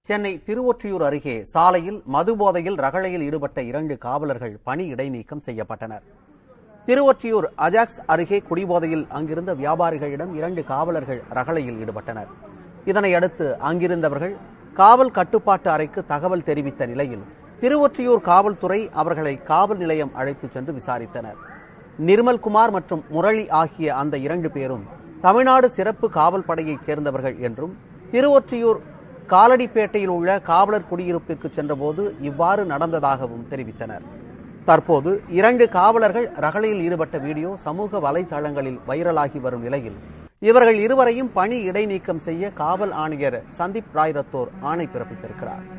சென்னை திருவொற்றியூர் அருகே சாலையில் மதுபோதையில் ரகளையில் ஈடுபட்ட இரண்டு காவலர்கள் பணி இடைநீக்கம் செய்யப்பட்டனர் திருவொற்றியூர் அஜாக்ஸ் அருகே குடிபோதையில் அங்கிருந்த வியாபாரிகளிடம் இரண்டு காவலர்கள் ரகளையில் ஈடுபட்டனர் இதனையடுத்து அங்கிருந்தவர்கள் காவல் கட்டுப்பாட்டு அறைக்கு தகவல் தெரிவித்த நிலையில் திருவொற்றியூர் காவல்துறை அவர்களை காவல் நிலையம் அழைத்துச் சென்று விசாரித்தனர் நிர்மல்குமார் மற்றும் முரளி ஆகிய அந்த இரண்டு பேரும் தமிழ்நாடு சிறப்பு காவல் படையைச் சேர்ந்தவர்கள் என்றும் திருவொற்றியூர் காலடிப்பேட்டையில் உள்ள காவலர் குடியிருப்பிற்கு சென்றபோது இவ்வாறு நடந்ததாகவும் தெரிவித்தனர் தற்போது இரண்டு காவலர்கள் ரகளையில் ஈடுபட்ட வீடியோ சமூக வலைதளங்களில் வைரலாகி வரும் நிலையில் இவர்கள் இருவரையும் பணி இடைநீக்கம் செய்ய காவல் ஆணையர் சந்தீப் ராய் ரத்தோர் ஆணை பிறப்பித்திருக்கிறார்